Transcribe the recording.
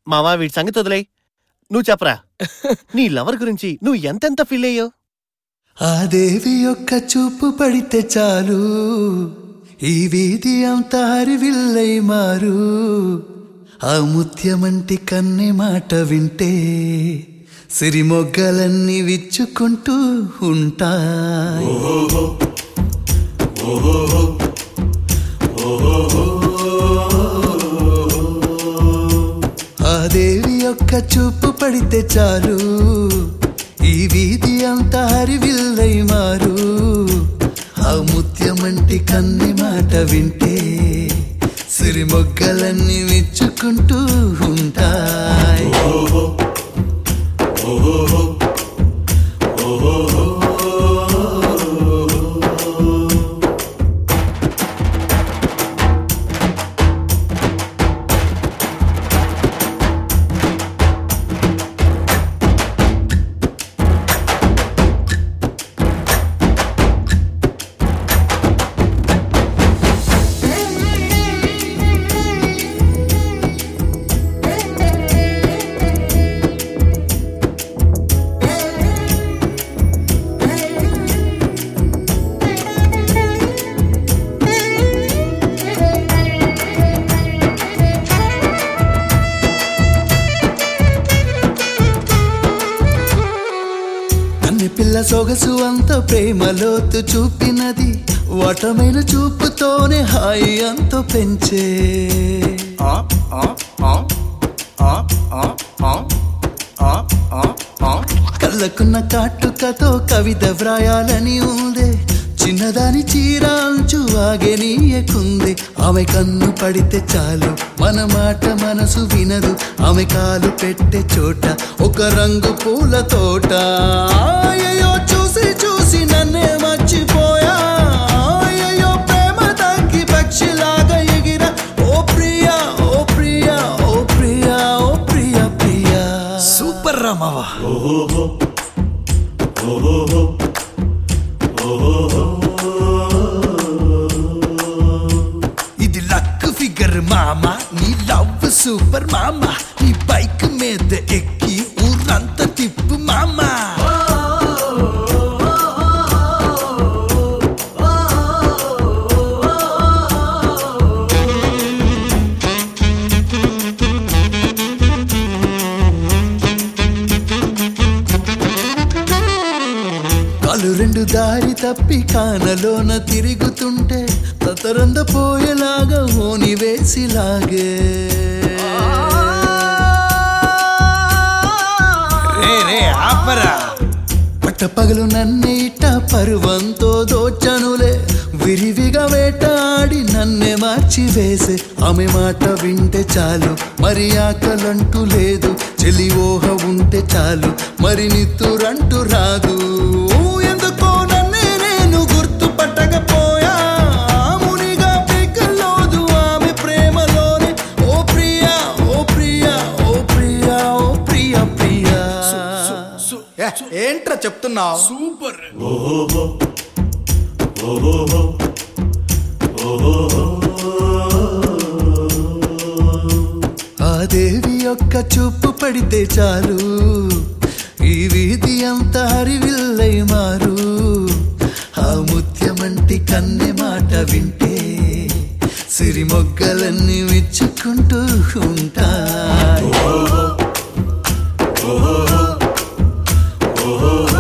మావా వీడి సంగతి వదిలేయ్ నువ్వు చెప్పరా నీ లవర్ గురించి నువ్వు ఎంతెంత ఫీల్ అయ్యో ఆ దేవి యొక్క చూపు పడితే చాలు ఈ వీధి అంతా హరివిల్లై మారు ఆ ముత్యమంటి కన్నె మాట వింటే సిరిమొగ్గలన్నీ విచ్చుకుంటూ ఉంటాయి ఆ దేవి యొక్క చూపు పడితే చాలు ఈ వీధి అంతా హరివిల్లై మారు ఆ ముత్యమంటి కన్ని మాట వింటే సిరిమొగ్గలన్నీ విచ్చుకుంటూ ఉంటాయి కన్ని పిల్ల సొగసు అంత ప్రేమలోతు చూపినది వటమైన చూపుతోనే హాయి అంత పెంచే కళ్ళకున్న కాటుకతో కవిత వ్రాయాలని ఉందే చిన్నదాని చీర అంచు ఆగెనీయకుంది ఆమె కన్ను పడితే చాలు మన మాట మనసు వినదు ఆమె కాలు పెట్టే చోట ఒక రంగు పూల తోట అయ్యో చూసి చూసి నన్నే మర్చిపోయా అయ్యో ప్రేమ తగ్గి పక్షిలాగా ఎగిర ఓ ప్రియా ఓ ప్రియా ఓ ప్రియా ఓ ప్రియా ప్రియా సూపర్ రామావా ఇది లక్ ఫిగర్ మామ నీ లవ్ సూపర్ మామ నీ బైక్ మీద ఎక్కి ఊరంతా తిప్పు మామ కాలు రెండు దారి తప్పి కానలోన తిరుగుతుంటే తతరంద పోయేలాగా ఓని వేసిలాగే రే రే ఆపరా పట్టపగలు నన్నే ఇట్ట పరువంతో దోచనులే విరివిగా వేటాడి నన్నే మార్చి వేసే ఆమె మాట వింటే చాలు మరి ఆకలంటూ లేదు చెలి ఊహ ఉంటే చాలు మరి నిత్తురంటూ రాదు ఎందుకో నన్నే నేను గుర్తుపట్టకపోయా మునిగా పీకల్లోదు ఆమె ప్రేమలోనే ఓ ప్రియా ఓ ప్రియా ఓ ప్రియా ఓ ప్రియా ప్రియా ఏ, ఏంట్రా చెప్తున్నావు సూపర్ ఆ దేవి యొక్క చూపు పడితే చాలు ఈ వీధి అంతా హరివిల్లై మారు ఆ ముత్యమంటి కన్నె మాట వింటే సిరిమొగ్గలన్నీ విచ్చుకుంటూ ఉంటాయి